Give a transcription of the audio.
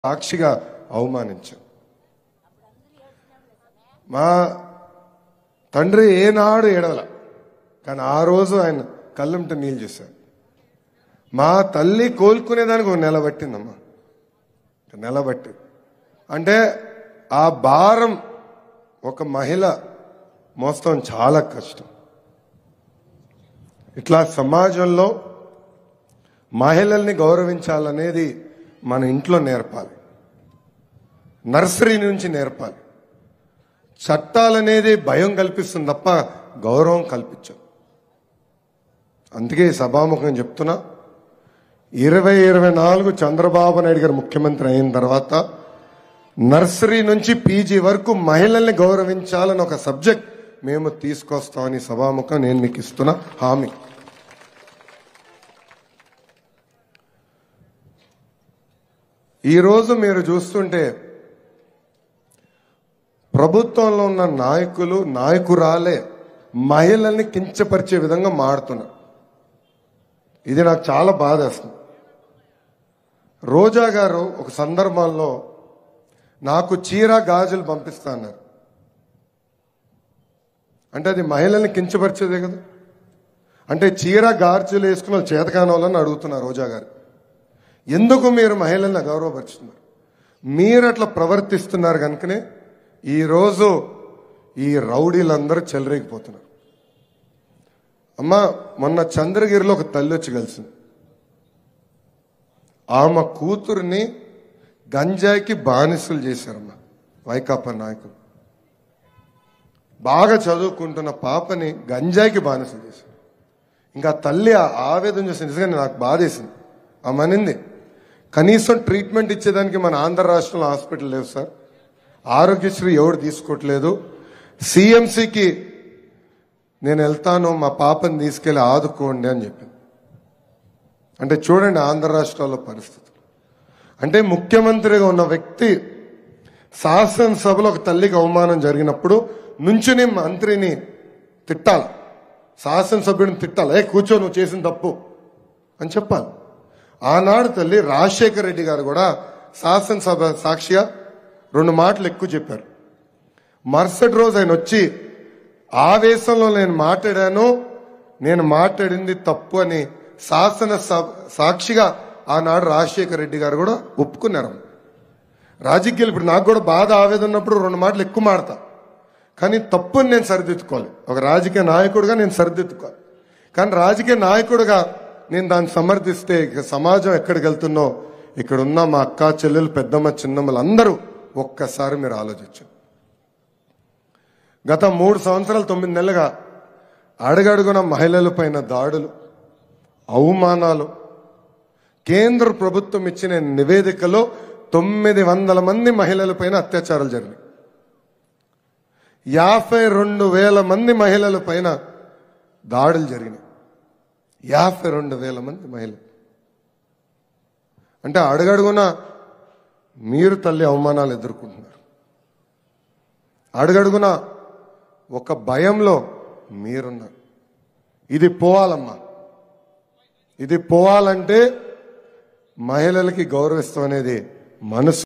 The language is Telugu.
సాక్షిగా అవమానించాం మా తండ్రి ఏనాడు ఏడవల కానీ ఆ రోజు ఆయన కళ్ళంట నీళ్ళు చేశాడు మా తల్లి కోలుకునేదానికి ఒక నెల పట్టిందమ్మా ఒక నెల పట్టి అంటే ఆ భారం ఒక మహిళ మోస్తాం చాలా కష్టం ఇట్లా సమాజంలో మహిళల్ని గౌరవించాలనేది మన ఇంట్లో నేర్పాలి నర్సరీ నుంచి నేర్పాలి చట్టాలనేది భయం కల్పిస్తుంది తప్ప గౌరవం కల్పించదు అందుకే ఈ సభాముఖం చెప్తున్నా ఇరవై ఇరవై నాలుగు చంద్రబాబు నాయుడు గారు ముఖ్యమంత్రి అయిన తర్వాత నర్సరీ నుంచి పీజీ వరకు మహిళల్ని గౌరవించాలని ఒక సబ్జెక్ట్ మేము తీసుకొస్తామని సభాముఖం నేను మీకు ఇస్తున్న హామీ ఈరోజు మీరు చూస్తుంటే ప్రభుత్వంలో ఉన్న నాయకులు నాయకురాలే మహిళల్ని కించపరిచే విధంగా మాడుతున్నారు ఇది నాకు చాలా బాధేస్తుంది రోజా గారు ఒక సందర్భంలో నాకు చీర గాజులు పంపిస్తా అన్నారు అంటే అది మహిళల్ని కించపరిచేదే కదా అంటే చీర గాజులు వేసుకున్న వాళ్ళు చేతకాని వాళ్ళని అడుగుతున్నారు రోజా గారు ఎందుకు మీరు మహిళల్ని గౌరవపరుచుతున్నారు మీరు అట్లా ప్రవర్తిస్తున్నారు కనుకనే ఈరోజు ఈ రౌడీలందరూ చెలరేగిపోతున్నారు అమ్మ మొన్న చంద్రగిరిలో ఒక తల్లి వచ్చి కలిసింది ఆమె కూతుర్ని గంజాయికి బానిసలు చేశారమ్మా వైకాపా నాయకులు బాగా చదువుకుంటున్న పాపని గంజాయికి బానిసలు చేశారు ఇంకా తల్లి ఆ ఆవేదన చూసి నిజంగా నాకు బాధేసింది ఆమె అనింది కనీసం ట్రీట్మెంట్ ఇచ్చేదానికి మన ఆంధ్ర రాష్ట్రంలో హాస్పిటల్ లేవు సార్ ఆరోగ్యశ్రీ ఎవరు తీసుకోవట్లేదు సిఎంసికి నేను వెళ్తాను మా పాపని తీసుకెళ్లి ఆదుకోండి అని చెప్పింది అంటే చూడండి ఆంధ్ర రాష్ట్రాల్లో పరిస్థితి అంటే ముఖ్యమంత్రిగా ఉన్న వ్యక్తి శాసనసభలో ఒక తల్లికి అవమానం జరిగినప్పుడు నుంచుని మంత్రిని తిట్టాలి శాసనసభ్యుడిని తిట్టాలి ఏ కూర్చో నువ్వు చేసిన తప్పు అని చెప్పాలి ఆనాడు తల్లి రాజశేఖర రెడ్డి గారు కూడా శాసనసభ సాక్షిగా రెండు మాటలు ఎక్కువ చెప్పారు మరుసటి రోజు ఆయన వచ్చి ఆవేశంలో నేను మాట్లాడాను నేను మాట్లాడింది తప్పు అని శాసన సభ- సాక్షిగా ఆనాడు రాజశేఖర రెడ్డి గారు కూడా ఒప్పుకున్నారు రాజకీయాలు ఇప్పుడు నాకు కూడా బాధ ఆవేదన ఉన్నప్పుడు రెండు మాటలు ఎక్కువ మాడతా కానీ తప్పుని నేను సరిదిద్దుకోవాలి ఒక రాజకీయ నాయకుడిగా నేను సరిదిద్దుకోవాలి కానీ రాజకీయ నాయకుడిగా నేను దాన్ని సమర్థిస్తే ఇక సమాజం ఎక్కడికి వెళ్తుందో ఇక్కడ ఉన్న మా అక్క చెల్లెలు పెద్దమ్మ చిన్నమ్మలు అందరూ ఒక్కసారి మీరు ఆలోచించండి గత మూడు సంవత్సరాలు తొమ్మిది నెలలుగా అడుగడుగున మహిళల పైన దాడులు అవమానాలు కేంద్ర ప్రభుత్వం ఇచ్చిన నివేదికలో తొమ్మిది వందల మంది మహిళల పైన అత్యాచారాలు జరిగాయి యాభై రెండు వేల మంది మహిళల పైన దాడులు జరిగినాయి యాభై రెండు వేల మంది మహిళలు అంటే అడుగడుగున మీరు తల్లి అవమానాలు ఎదుర్కొంటున్నారు అడుగడుగున ఒక భయంలో మీరున్నారు ఇది పోవాలమ్మా ఇది పోవాలంటే మహిళలకి గౌరవిస్తాం అనేది మనసు